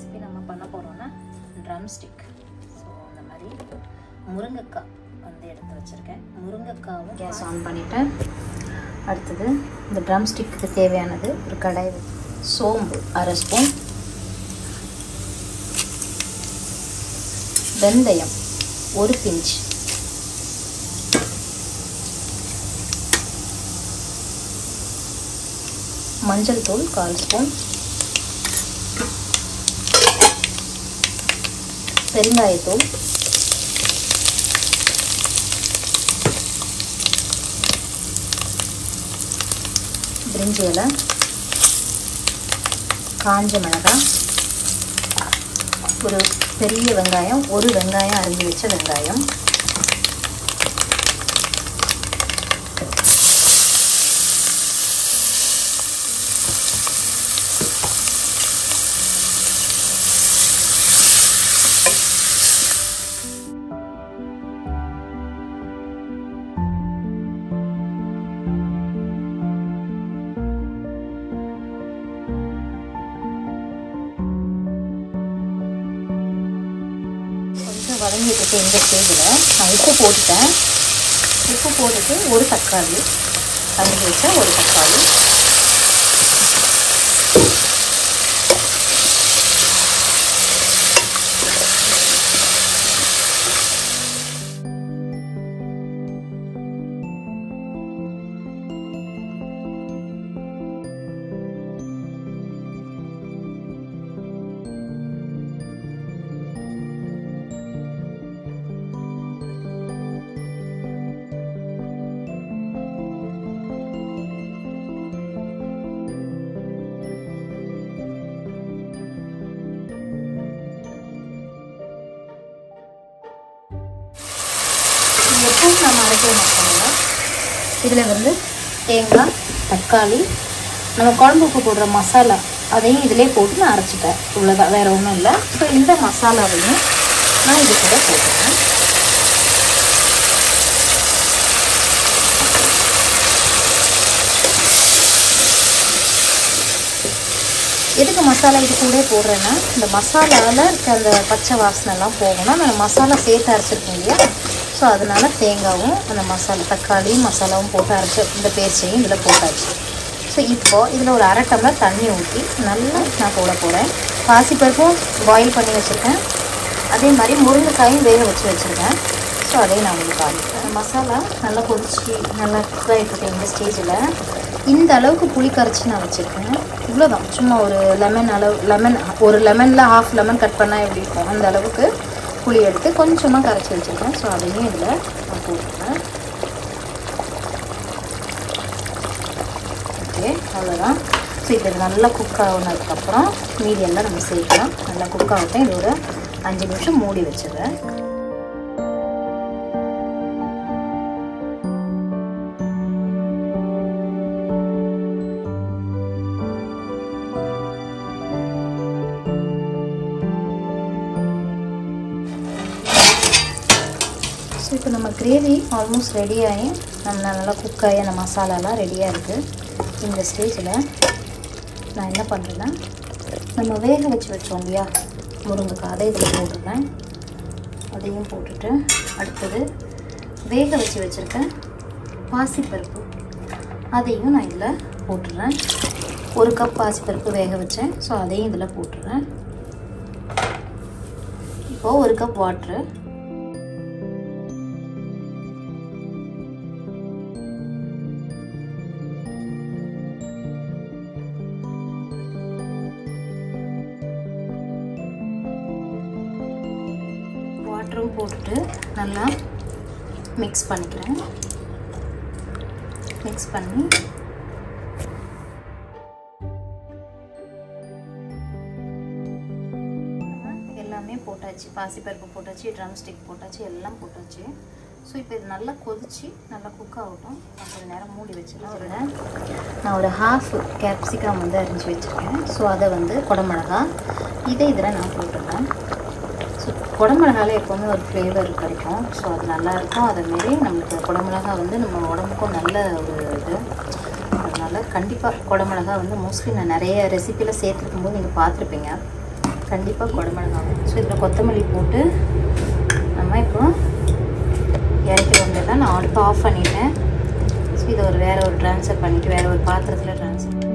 recipe நம்ம பண்ண போகிறோம்னா ட்ரம் ஸ்டிக் ஸோ அந்த மாதிரி முருங்கைக்காய் வந்து எடுத்து வச்சுருக்கேன் முருங்கைக்காவும் கேஸ் ஆன் பண்ணிவிட்டேன் அடுத்தது இந்த ட்ரம் ஸ்டிக்கு தேவையானது ஒரு கடாய் வச்சு சோம்பு அரை ஸ்பூன் வெந்தயம் ஒரு பிஞ்ச் மஞ்சள் தூள் கால் ஸ்பூன் பெருங்காயத்தூள் பிரிஞ்சி இலை காஞ்ச மிளகாய் ஒரு பெரிய வெங்காயம் ஒரு வெங்காயம் அரிஞ்சு வச்ச வெங்காயம் கொஞ்சம் வதங்கிட்டு இருக்க இந்த ஸ்டேஜில் நான் உப்பு போட்டுட்டேன் உப்பு போட்டுட்டு ஒரு தக்காளி அரிஞ்சு வச்ச ஒரு தக்காளி எப்பவும் நம்ம அரைக்க மாட்டோம் இதில் வந்து தேங்காய் தக்காளி நம்ம குழம்புக்கு போடுற மசாலா அதையும் இதிலே போட்டு நான் அரைச்சிட்டேன் இவ்வளோதான் வேறு ஒன்றும் இல்லை ஸோ இந்த மசாலாவையும் நான் இது கூட போட்டுறேன் எதுக்கு மசாலா இது கூட போடுறேன்னா இந்த மசாலாவில் இருக்க அந்த பச்சை வாசனைலாம் போகணும் அந்த மசாலா சேர்த்து அரைச்சிருக்கோம் இல்லையா ஸோ அதனால தேங்காவும் அந்த மசாலா தக்காளி மசாலாவும் போட்டு அரைச்ச இந்த பேஸ்டையும் இதில் போட்டாச்சு ஸோ இப்போது இதில் ஒரு அரை டம்ளர் தண்ணி ஊற்றி நல்லா நான் போட போகிறேன் பாசிப்பருப்பும் பாயில் பண்ணி வச்சுருக்கேன் அதே மாதிரி முருங்கைக்காயும் வேக வச்சு வச்சுருக்கேன் ஸோ அதையும் நான் உங்களுக்கு காமிக்கிறேன் மசாலா நல்லா கொதிச்சு நல்லா குக் ஆகிட்டு இந்த ஸ்டேஜில் இந்த அளவுக்கு புளி கரைச்சி நான் வச்சுருக்கேன் இவ்வளோதான் சும்மா ஒரு லெமன் அளவு லெமன் ஒரு லெமனில் ஹாஃப் லெமன் கட் பண்ணால் எப்படி இருக்கும் அந்த அளவுக்கு புளி எடுத்து கொஞ்சமாக கரைச்சி வச்சுருக்கேன் ஸோ அதையும் இதில் நான் போட்டுக்கிறேன் ஓகே அவ்வளோதான் ஸோ இது நல்லா குக் ஆகுனதுக்கப்புறம் மீதி எல்லாம் நம்ம சேர்க்கலாம் நல்லா குக் ஆகட்டும் இது ஒரு அஞ்சு நிமிஷம் மூடி வச்சிடுறேன் ஸோ இப்போ நம்ம கிரேவி ஆல்மோஸ்ட் ரெடி ஆகி நம்ம நல்லா குக் ஆகி அந்த மசாலாலாம் ரெடியாக இருக்குது இந்த ஸ்டேஜில் நான் என்ன பண்ணுறேன்னா நம்ம வேக வச்சு வச்சோம் இல்லையா முருங்கைக்காய் அதை இதில் போட்டுருக்கேன் அதையும் போட்டுட்டு அடுத்தது வேக வச்சு வச்சுருக்கேன் பாசிப்பருப்பு அதையும் நான் இதில் போட்டுடுறேன் ஒரு கப் பாசிப்பருப்பு வேக வச்சேன் ஸோ அதையும் இதில் போட்டுடுறேன் இப்போது ஒரு கப் வாட்ரு வாட்டரும் போட்டுட்டு நல்லா மிக்ஸ் பண்ணிக்கிறேன் மிக்ஸ் பண்ணி எல்லாமே போட்டாச்சு பாசிப்பருப்பு போட்டாச்சு ட்ரம் ஸ்டிக் போட்டாச்சு எல்லாம் போட்டாச்சு ஸோ இப்போ இது நல்லா கொதிச்சு நல்லா குக் ஆகட்டும் நான் கொஞ்சம் நேரம் மூடி வச்சுருக்கேன் நான் ஒரு ஹாஃப் கேப்சிகம் வந்து அரிஞ்சு வச்சுருக்கேன் ஸோ அதை வந்து குடமிளகா இதை இதில் நான் போட்டுருக்கேன் ஸோ குடமிளகால எப்போவுமே ஒரு ஃப்ளேவர் கிடைக்கும் ஸோ அது நல்லாயிருக்கும் அதேமாரி நம்மளுக்கு குடமிளகா வந்து நம்ம உடம்புக்கும் நல்ல ஒரு இது அதனால் கண்டிப்பாக குடமிளகா வந்து மோஸ்ட்லி நான் நிறைய ரெசிப்பியில் சேர்த்துருக்கும் போது நீங்கள் பார்த்துருப்பீங்க கண்டிப்பாக குடமிளகாய் ஸோ இதில் கொத்தமல்லி போட்டு நம்ம இப்போ இறக்கி வேண்டியதான் நான் அடுப்பு ஆஃப் பண்ணிட்டேன் ஸோ இதை ஒரு வேறு ஒரு ட்ரான்ஸ்ஃபர் பண்ணிவிட்டு வேறு ஒரு பாத்திரத்தில் ட்ரான்ஸ்ஃபர்